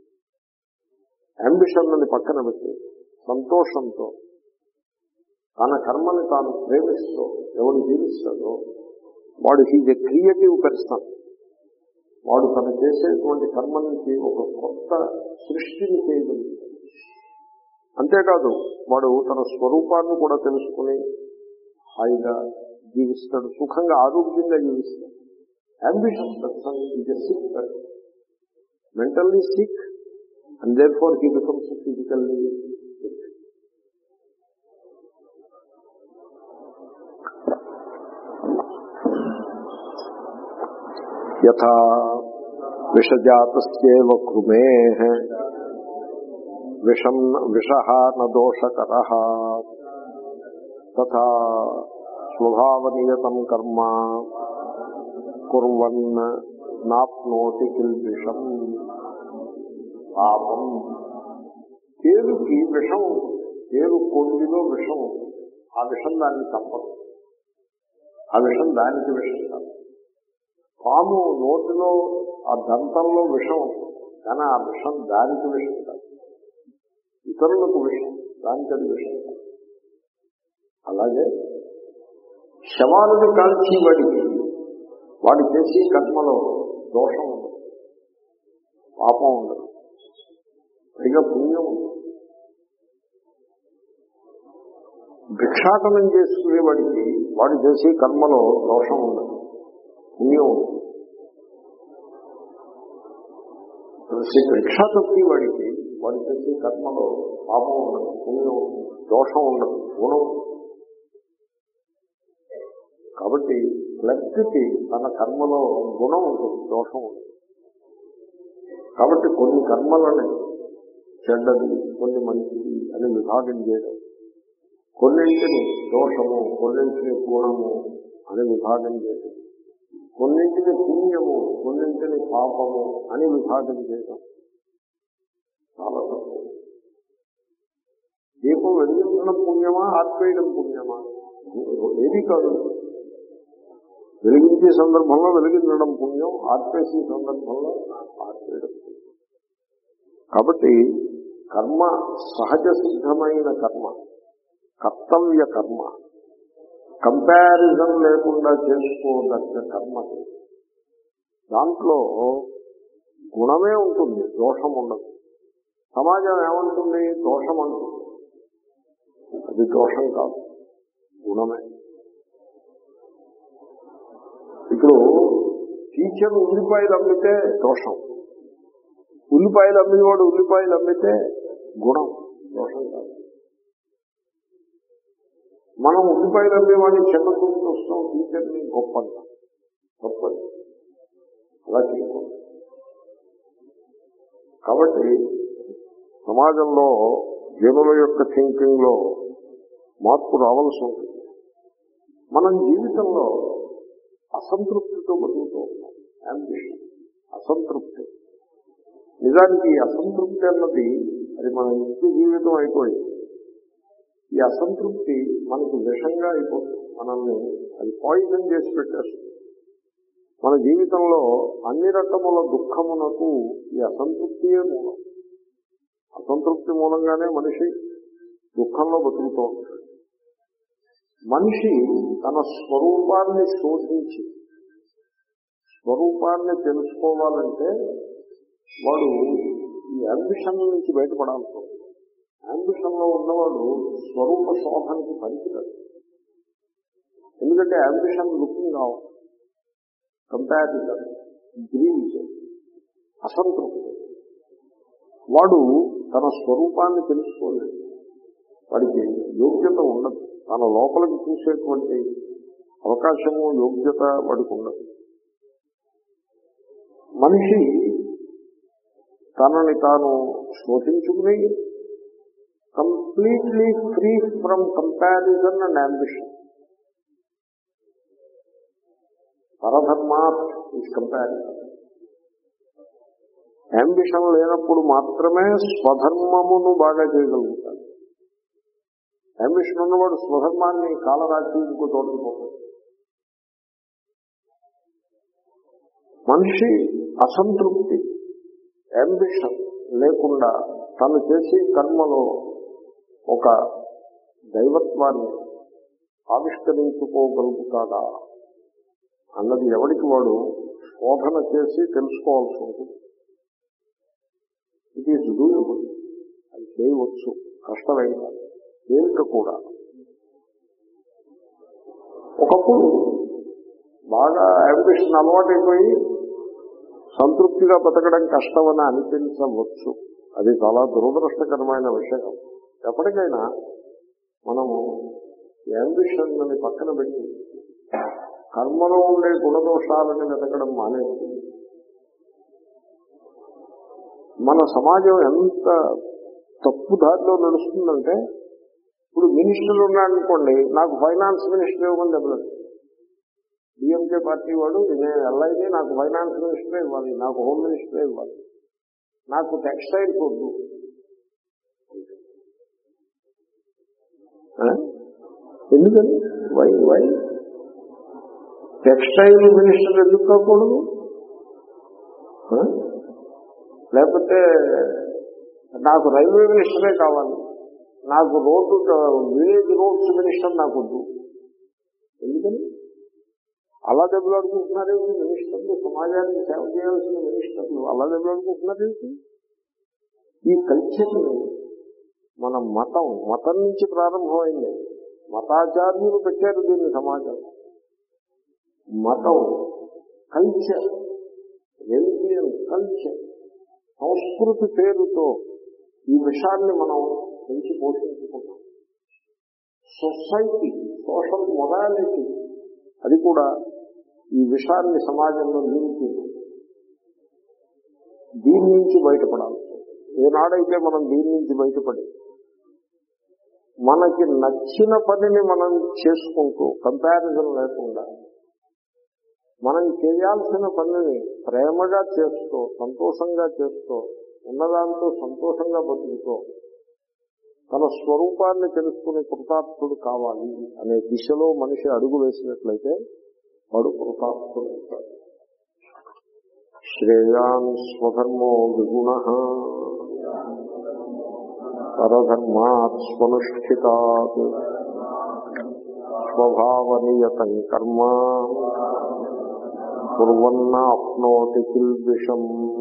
అంబిషన్ అని పక్కన పెట్టి సంతోషంతో తన కర్మని తాను ప్రేమిస్తూ ఎవడు జీవిస్తాడో వాడు హీజ్ ఎ క్రియేటివ్ పర్సన్ వాడు తను చేసేటువంటి కర్మ నుంచి ఒక కొత్త సృష్టిని చేయగలుగుతాడు అంతేకాదు వాడు తన స్వరూపాన్ని కూడా తెలుసుకుని హాయిగా జీవిస్తాడు సుఖంగా ఆరోగ్యంగా జీవిస్తాడు ambition person is a sick person mentally sick and therefore he becomes physically sick. యథా విషజాతస్యేవ కృమే విషం విష నోషకర తథా స్వభావనియతం కర్మ కుర్వన్ నాప్నోతి కిల్బిషం పాపం తేలుకి విషం ఉంటుంది తేలు కొండిలో విషం ఉంటుంది ఆ విషం దాన్ని తప్పదు ఆ విషం దానికి విషం కాదు పాము నోటిలో ఆ దంతంలో విషం ఉంటుంది కానీ ఆ విషం దానికి విషం కాదు ఇతరులకు విషం దానికి అది విషం కాదు అలాగే శవాలను కాల్చి వాడికి వాడు చేసే కర్మలో దోషం ఉండదు పాపం ఉండదు పైగా పుణ్యం ఉంది భిక్షాటనం చేసుకునే వాడికి వాడు చేసే కర్మలో దోషం ఉండదు పుణ్యం ఉంది భిక్ష తప్పి వాడికి వాడు చేసే కర్మలో పాపం ఉండదు పుణ్యం ఉంది దోషం ఉండదు గుణం కాబట్టి ప్లగ్కి తన కర్మలో గుణం ఉంటుంది దోషం ఉంటుంది కాబట్టి కొన్ని కర్మలని చెడ్డది కొన్ని మంచిది అని విభాగం చేయడం కొన్నింటిని దోషము కొన్నింటిని గుణము అని విభాగం చేయడం కొన్నింటిని పుణ్యము కొన్నింటిని పాపము అని విభాగం చేయడం చాలా తప్పు దీపం వెలిగించడం పుణ్యమా ఆర్పేయడం పుణ్యమా ఏది కాదు వెలిగించే సందర్భంలో వెలిగించడం పుణ్యం ఆర్పేసే సందర్భంలో ఆర్పేయడం పుణ్యం కాబట్టి కర్మ సహజ సిద్ధమైన కర్మ కర్తవ్య కర్మ కంపారిజన్ లేకుండా చేసుకోదగ్గ కర్మ అది. దాంట్లో గుణమే ఉంటుంది దోషం ఉండదు సమాజం ఏమంటుంది దోషం అంటుంది అది దోషం కాదు గుణమే ఇప్పుడు టీచర్ ఉల్లిపాయలు అమ్మితే దోషం ఉల్లిపాయలు అమ్మినవాడు ఉల్లిపాయలు అమ్మితే గుణం దోషం కాదు మనం ఉల్లిపాయలు అమ్మేవాడిని చిన్న చూపు చూస్తాం టీచర్ని గొప్ప అంటాం గొప్పది అలా చేయకూడదు కాబట్టి సమాజంలో జనుల యొక్క థింకింగ్ లో మార్పు రావాల్సి ఉంటుంది మనం జీవితంలో అసంతృప్తితో బతుకుతూ ఉంటాం అంబిషన్ అసంతృప్తి నిజానికి ఈ అసంతృప్తి అన్నది అది మన నిత్య జీవితం అయిపోయింది ఈ అసంతృప్తి మనకు విషంగా అయిపోతుంది మనల్ని అది పాయిజన్ చేసి పెట్టేస్తుంది మన జీవితంలో అన్ని రకముల దుఃఖమునకు ఈ అసంతృప్తియే మూలం అసంతృప్తి మూలంగానే మనిషి దుఃఖంలో బతుకుతూ ఉంటాడు మనిషి తన స్వరూపాన్ని శోధించి స్వరూపాన్ని తెలుసుకోవాలంటే వాడు ఈ అంబిషన్ నుంచి బయటపడాల్సి ఉంటుంది అంబిషన్ లో ఉన్నవాడు స్వరూప శోభానికి పనికిరాడు ఎందుకంటే ambition looking out comparison greed అసంతృప్తి వాడు తన స్వరూపాన్ని తెలుసుకోలేడు వాడికి యోగ్యత ఉండదు తన లోపలికి చూసేటువంటి అవకాశము యోగ్యత వాడికి ఉండదు మనిషి తనని తాను శోధించుకుని completely free from comparison and ambition పరధర్మాత్ ఈజ్ కంపారిజన్ అంబిషన్ లేనప్పుడు మాత్రమే స్వధర్మమును బాగా చేయగలుగుతాడు అంబిషన్ ఉన్నవాడు స్వధర్మాన్ని కాలరాచి ఇంకో చోటకి పోతాడు మనిషి అసంతృప్తి అంబిషన్ లేకుండా తను చేసే కర్మలో ఒక దైవత్వాన్ని ఆవిష్కరించుకోగలుగుతాడా అన్నది ఎవరికి వాడు శోధన చేసి తెలుసుకోవాల్సి ఉంటుంది ఇది డూయబుల్ అది చేయవచ్చు కష్టమేం కాదు తేలిక కూడా ఒకప్పుడు బాగా అంబిషన్ అలవాటైపోయి సంతృప్తిగా బతకడం కష్టమని అనిపించవచ్చు అది చాలా దురదృష్టకరమైన విషయం ఎప్పటికైనా మనము అంబిషన్ అని పక్కన పెట్టి కర్మలో ఉండే గుణదోషాలని వెతకడం మానేసి మన సమాజం ఎంత తప్పు దారిలో నడుస్తుందంటే ఇప్పుడు మినిస్టర్లు ఉన్నారనుకోండి నాకు ఫైనాన్స్ మినిస్టర్ ఇవ్వమని దెబ్బలేదు డిఎంకే పార్టీ వాడు నేను ఎల్ఐని నాకు ఫైనాన్స్ మినిస్టరే ఇవ్వాలి నాకు హోమ్ మినిస్టరే ఇవ్వాలి నాకు టెక్స్టైల్స్ వద్దు ఆ? ఎందుకని వై వై టెక్స్టైల్ మినిస్టర్ ఎందుకు కాకూడదు ఆ? లేకపోతే నాకు రైల్వే మినిస్టరే కావాలి నాకు రోడ్డు విలేజ్ రోడ్స్ మినిస్టర్ నాకు వద్దు ఎందుకని అలా దెబ్బలాడుకుంటున్నారేంటి మినిస్టర్లు సమాజానికి సేవ చేయాల్సిన మినిస్టర్లు అలా దెబ్బలాడుకుంటున్నారేంటి ఈ కల్చర్ని మన మతం మతం నుంచి ప్రారంభమైంది మతాచార్యులు పెట్టారు దీన్ని సమాజం మతం కల్చర్ రెలిజియన్ కల్చర్ సంస్కృతి పేరుతో ఈ విషయాన్ని మనం పెంచి పోషించుకుంటాం సొసైటీ సోషల్ మొరాలిటీ అది కూడా ఈ విషయాన్ని సమాజంలో నిలిచింది దీని నుంచి బయటపడాలి ఏనాడైతే మనం దీని నుంచి బయటపడి మనకి నచ్చిన పనిని మనం చేసుకుంటూ కంపారిజన్ లేకుండా మనం చేయాల్సిన పనిని ప్రేమగా చేస్తూ సంతోషంగా చేస్తూ ఉన్నదాంతో సంతోషంగా బతుకుతూ తన స్వరూపాన్ని తెలుసుకుని కృతార్థుడు కావాలి అనే దిశలో మనిషి అడుగు వేసినట్లయితే వాడు కృతార్థుడు అవుతాడు. శ్రేయాన్ స్వధర్మో విగుణ పరధర్మాత్ స్వనుష్ఠితాత్ స్వభావనియతం కర్మ కుర్వన్న అప్నోతి కిల్బిషం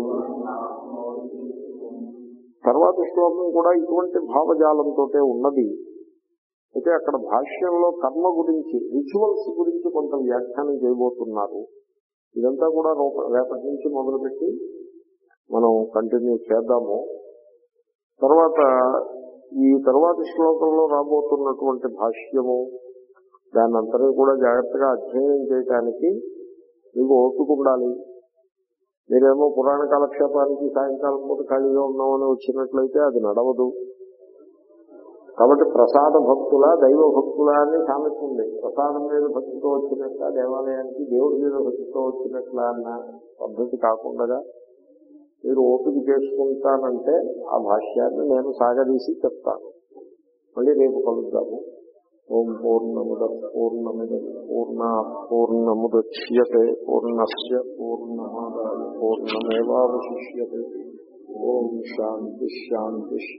తర్వాత శ్లోకం కూడా ఇటువంటి భావజాలంతో ఉన్నది అయితే అక్కడ భాష్యంలో కర్మ గురించి రిచువల్స్ గురించి కొంత వ్యాఖ్యానం చేయబోతున్నారు ఇదంతా కూడా రూప- రేపటి నుంచి మొదలుపెట్టి మనం కంటిన్యూ చేద్దాము తర్వాత ఈ తర్వాతి శ్లోకంలో రాబోతున్నటువంటి భాష్యము దాన్ని అంతరం కూడా జాగ్రత్తగా అధ్యయనం చేయటానికి మీకు ఓపిక ఉండాలి మీరేమో పురాణ కాలక్షేపానికి సాయంకాలం పూట ఖాళీగా ఉన్నామని వచ్చినట్లయితే అది నడవదు కాబట్టి ప్రసాద భక్తుల దైవ భక్తుల అని సామెత ఉంది ప్రసాదం మీద భక్తితో వచ్చినట్ల దేవాలయానికి దేవుడి మీద భక్తితో వచ్చినట్ల అన్న పద్ధతి కాకుండా మీరు ఓపిక చేసుకుంటానంటే ఆ భాష్యాన్ని నేను సాగదీసి చెప్తాను మళ్ళీ రేపు కలుద్దాము ఓం పూర్ణముద పూర్ణమిద పూర్ణ పూర్ణముద్యతే పూర్ణస్య పూర్ణమాదాయ పూర్ణమేవాశిష్యతే ఓం శాంతి శాంతి